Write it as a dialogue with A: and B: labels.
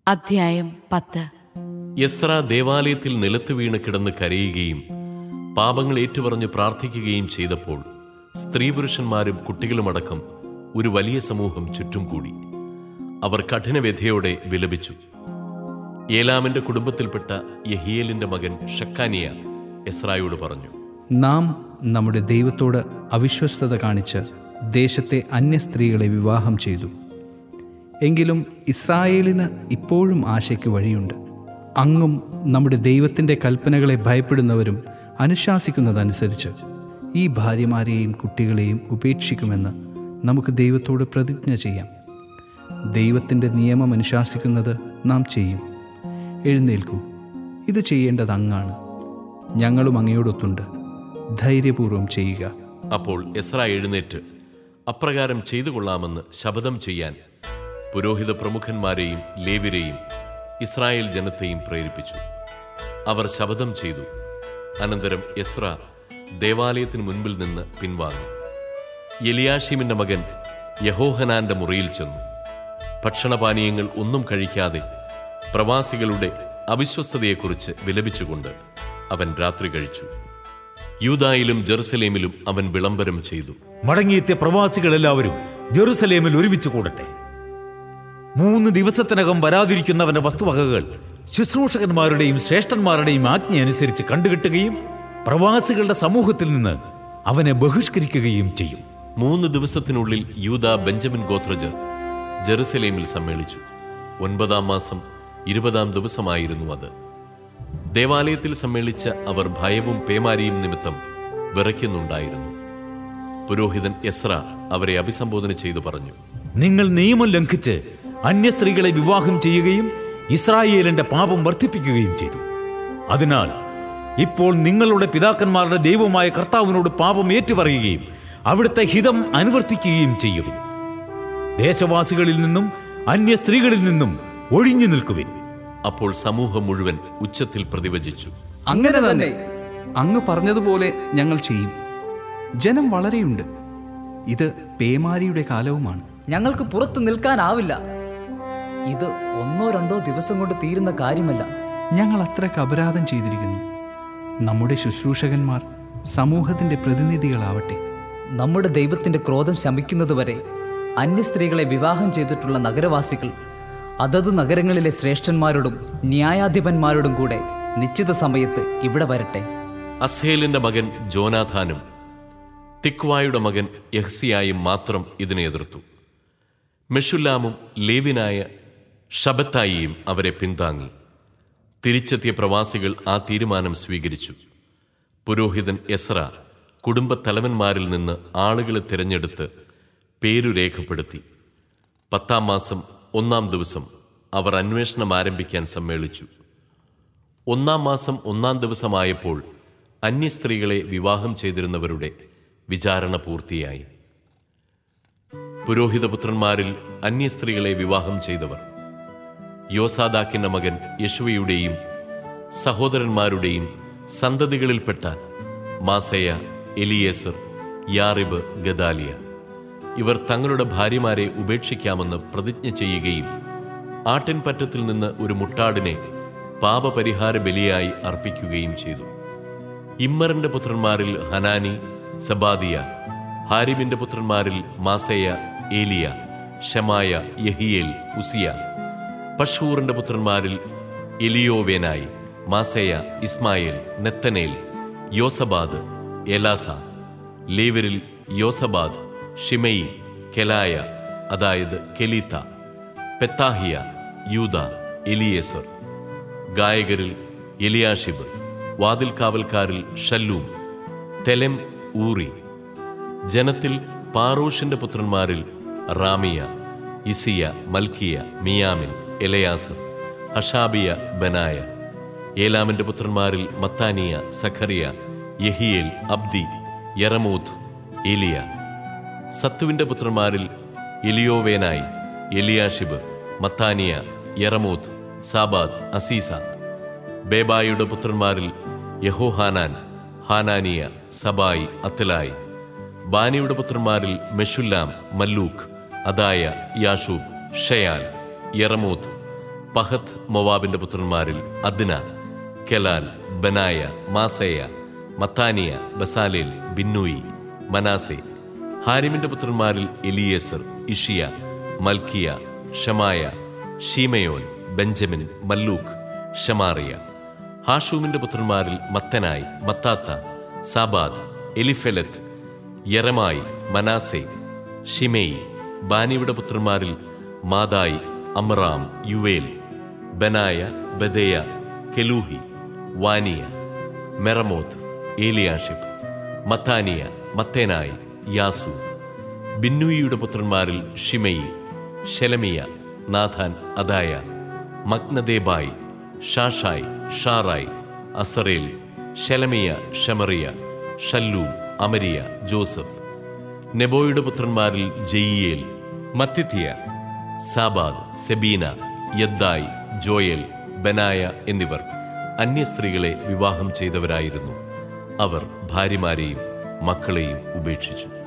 A: അധ്യായം പത്ത്
B: യസ്ര ദേവാലയത്തിൽ നിലത്ത് വീണ് കിടന്ന് കരയുകയും പാപങ്ങൾ ഏറ്റുപറഞ്ഞ് പ്രാർത്ഥിക്കുകയും ചെയ്തപ്പോൾ സ്ത്രീ പുരുഷന്മാരും കുട്ടികളുമടക്കം ഒരു വലിയ സമൂഹം ചുറ്റും കൂടി അവർ കഠിനവ്യഥയോടെ വിലപിച്ചു ഏലാമിന്റെ കുടുംബത്തിൽപ്പെട്ട യഹിയേലിന്റെ മകൻ ഷക്കാനിയ എസ്രായോട് പറഞ്ഞു
C: നാം നമ്മുടെ ദൈവത്തോട് അവിശ്വസ്തത കാണിച്ച് ദേശത്തെ അന്യ സ്ത്രീകളെ വിവാഹം ചെയ്തു എങ്കിലും ഇസ്രായേലിന് ഇപ്പോഴും ആശയ്ക്ക് വഴിയുണ്ട് അങ്ങും നമ്മുടെ ദൈവത്തിൻ്റെ കൽപ്പനകളെ ഭയപ്പെടുന്നവരും അനുശാസിക്കുന്നതനുസരിച്ച് ഈ ഭാര്യമാരെയും കുട്ടികളെയും ഉപേക്ഷിക്കുമെന്ന് നമുക്ക് ദൈവത്തോട് പ്രതിജ്ഞ ചെയ്യാം ദൈവത്തിൻ്റെ നിയമം അനുശാസിക്കുന്നത് നാം ചെയ്യും എഴുന്നേൽക്കൂ ഇത് ചെയ്യേണ്ടത് അങ്ങാണ് ഞങ്ങളും അങ്ങയോടൊത്തുണ്ട് ധൈര്യപൂർവ്വം ചെയ്യുക
B: അപ്പോൾ എസ്ര എഴുന്നേറ്റ് അപ്രകാരം ചെയ്തു കൊള്ളാമെന്ന് ശപഥം ചെയ്യാൻ പുരോഹിത പ്രമുഖന്മാരെയും ലേവിരെയും ഇസ്രായേൽ ജനത്തെയും പ്രേരിപ്പിച്ചു അവർ ശപഥം ചെയ്തു അനന്തരം എസ്ര ദേവാലയത്തിന് മുൻപിൽ നിന്ന് പിൻവാങ്ങി എലിയാഷിമിന്റെ മകൻ യഹോഹനാന്റെ മുറിയിൽ ചെന്നു ഭക്ഷണപാനീയങ്ങൾ ഒന്നും കഴിക്കാതെ പ്രവാസികളുടെ അവിശ്വസ്തതയെക്കുറിച്ച് വിലപിച്ചുകൊണ്ട് അവൻ രാത്രി കഴിച്ചു യൂദായിലും ജെറുസലേമിലും അവൻ വിളംബരം ചെയ്തു
D: മടങ്ങിയെത്തിയ പ്രവാസികളെല്ലാവരും ജെറുസലേമിൽ ഒരുമിച്ച് കൂടട്ടെ മൂന്ന് ദിവസത്തിനകം വരാതിരിക്കുന്നവന്റെ വസ്തുവകകൾ ശുശ്രൂഷകന്മാരുടെയും ശ്രേഷ്ഠന്മാരുടെയും ആജ്ഞ അനുസരിച്ച് കണ്ടുകെട്ടുകയും പ്രവാസികളുടെ സമൂഹത്തിൽ നിന്ന് അവനെ ബഹിഷ്കരിക്കുകയും ചെയ്യും
B: മൂന്ന് ദിവസത്തിനുള്ളിൽ യൂദ ബെഞ്ചമിൻ ഗോത്രജർ ജെറുസലേമിൽ സമ്മേളിച്ചു ഒൻപതാം മാസം ഇരുപതാം ദിവസമായിരുന്നു അത് ദേവാലയത്തിൽ സമ്മേളിച്ച അവർ ഭയവും പേമാരിയും നിമിത്തം വിറയ്ക്കുന്നുണ്ടായിരുന്നു പുരോഹിതൻ എസ്ര അവരെ അഭിസംബോധന ചെയ്തു പറഞ്ഞു
D: നിങ്ങൾ നിയമം ലംഘിച്ച് അന്യ സ്ത്രീകളെ വിവാഹം ചെയ്യുകയും ഇസ്രായേലിന്റെ പാപം വർദ്ധിപ്പിക്കുകയും ചെയ്തു അതിനാൽ ഇപ്പോൾ നിങ്ങളുടെ പിതാക്കന്മാരുടെ ദൈവമായ കർത്താവിനോട് പാപം ഏറ്റുപറയുകയും അവിടുത്തെ ഹിതം അനുവർത്തിക്കുകയും ചെയ്യുവിൻ ദേശവാസികളിൽ നിന്നും അന്യ സ്ത്രീകളിൽ നിന്നും ഒഴിഞ്ഞു നിൽക്കുവിൻ
B: അപ്പോൾ സമൂഹം മുഴുവൻ ഉച്ചത്തിൽ പ്രതിവചിച്ചു
C: അങ്ങനെ തന്നെ അങ്ങ് പറഞ്ഞതുപോലെ ഞങ്ങൾ ചെയ്യും ജനം വളരെയുണ്ട് ഇത് പേമാരിയുടെ കാലവുമാണ്
E: ഞങ്ങൾക്ക് പുറത്തു നിൽക്കാനാവില്ല ഇത് ഒന്നോ രണ്ടോ ദിവസം കൊണ്ട് തീരുന്ന കാര്യമല്ല
C: ഞങ്ങൾ അത്രയ്ക്ക് അപരാധം ചെയ്തിരിക്കുന്നു നമ്മുടെ ശുശ്രൂഷകന്മാർ സമൂഹത്തിന്റെ പ്രതിനിധികളാവട്ടെ
E: നമ്മുടെ ദൈവത്തിന്റെ ക്രോധം ശമിക്കുന്നതുവരെ അന്യ സ്ത്രീകളെ വിവാഹം ചെയ്തിട്ടുള്ള നഗരവാസികൾ അതത് നഗരങ്ങളിലെ ശ്രേഷ്ഠന്മാരോടും ന്യായാധിപന്മാരോടും കൂടെ നിശ്ചിത സമയത്ത് ഇവിടെ വരട്ടെ
B: അസ്ഹേലിന്റെ മകൻ ജോനാഥാനും തിക്വായുടെ മകൻ യഹ്സിയായും മാത്രം ഇതിനെ എതിർത്തു മെഷുല്ലാമും ലേവിനായ ഷബത്തായിയും അവരെ പിന്താങ്ങി തിരിച്ചെത്തിയ പ്രവാസികൾ ആ തീരുമാനം സ്വീകരിച്ചു പുരോഹിതൻ എസ്ര കുടുംബത്തലവന്മാരിൽ നിന്ന് ആളുകളെ തിരഞ്ഞെടുത്ത് പേരു രേഖപ്പെടുത്തി പത്താം മാസം ഒന്നാം ദിവസം അവർ അന്വേഷണം ആരംഭിക്കാൻ സമ്മേളിച്ചു ഒന്നാം മാസം ഒന്നാം ദിവസമായപ്പോൾ അന്യസ്ത്രീകളെ വിവാഹം ചെയ്തിരുന്നവരുടെ വിചാരണ പൂർത്തിയായി പുരോഹിതപുത്രന്മാരിൽ അന്യസ്ത്രീകളെ വിവാഹം ചെയ്തവർ യോസാദാക്കിന്റെ മകൻ യശുവയുടെയും സഹോദരന്മാരുടെയും സന്തതികളിൽപ്പെട്ട മാസയ എലിയേസർ യാറിബ് ഗദാലിയ ഇവർ തങ്ങളുടെ ഭാര്യമാരെ ഉപേക്ഷിക്കാമെന്ന് പ്രതിജ്ഞ ചെയ്യുകയും ആട്ടിൻപറ്റത്തിൽ നിന്ന് ഒരു മുട്ടാടിനെ പാപപരിഹാര ബലിയായി അർപ്പിക്കുകയും ചെയ്തു ഇമ്മറിന്റെ പുത്രന്മാരിൽ ഹനാനി സബാദിയ ഹാരിബിന്റെ പുത്രന്മാരിൽ മാസയ ഏലിയ ഷമായ യഹിയേൽ ഉസിയ പഷൂറിന്റെ പുത്രന്മാരിൽ എലിയോവേനായി മാസയ ഇസ്മായേൽ നെത്തനേൽ യോസബാദ് എലാസ ലേവരിൽ യോസബാദ് ഷിമയി കെലായ അതായത് കെലീത്ത പെത്താഹിയ യൂദ എലിയേസർ ഗായകരിൽ എലിയാഷിബ് വാതിൽ കാവൽക്കാരിൽ ഷല്ലൂം തെലെം ഊറി ജനത്തിൽ പാറൂഷിന്റെ പുത്രന്മാരിൽ റാമിയ ഇസിയ മൽക്കിയ മിയാമിൻ എലയാസർ ഹഷാബിയ ബനായ ഏലാമിന്റെ പുത്രന്മാരിൽ മത്താനിയ സഖറിയ യഹിയേൽ അബ്ദി യറമൂത്ത് എലിയ സത്തുവിന്റെ പുത്രന്മാരിൽ എലിയോവേനായി എലിയാഷിബ് മത്താനിയ യറമൂത്ത് സാബാദ് അസീസ ബേബായുടെ പുത്രന്മാരിൽ യഹോഹാനാൻ ഹാനാനിയ സബായി അത്തലായി ബാനിയുടെ പുത്രന്മാരിൽ മെഷുല്ലാം മല്ലൂക്ക് അദായ യാഷൂബ് ഷയാൽ യറമൂത്ത് പഹത്ത് മൊവാബിന്റെ പുത്രന്മാരിൽ അദ്ന കെലാൽ ബനായ മാസയ മത്താനിയ ബസാലേൽ ബിന്നൂയി മനാസെ ഹാരിമിന്റെ പുത്രന്മാരിൽ എലിയേസർ ഇഷിയ മൽക്കിയ ഷമായ ഷീമയോൻ ബെഞ്ചമിൻ മല്ലൂക്ക് ഷമാറിയ ഹാഷൂമിന്റെ പുത്രന്മാരിൽ മത്തനായി മത്താത്ത സാബാദ് എലിഫെലത്ത് യറമായി മനാസെ ഷിമേയി ബാനിയുടെ പുത്രന്മാരിൽ മാതായി അമ്രാം യുവേൽ ബനായ ബദയ കെലൂഹി വാനിയ മെറമോത്ത് ഏലിയാഷിബ് മത്താനിയ മത്തേനായി യാസു ബിന്നുയിയുടെ പുത്രന്മാരിൽ Shimei Shelemiah Nathan Adaiah Machnadebai Shashai Sharai Azarel Shelemiah Shemariah Shallum Amariah Joseph നെബോയുടെ പുത്രന്മാരിൽ Jeiel Mattithiah Zabad Zebina Jaddai Joel Benaiah എന്നിവർ അന്യ സ്ത്രീകളെ വിവാഹം ചെയ്തവരായിരുന്നു അവർ ഭാര്യമാരെയും മക്കളെയും ഉപേക്ഷിച്ചു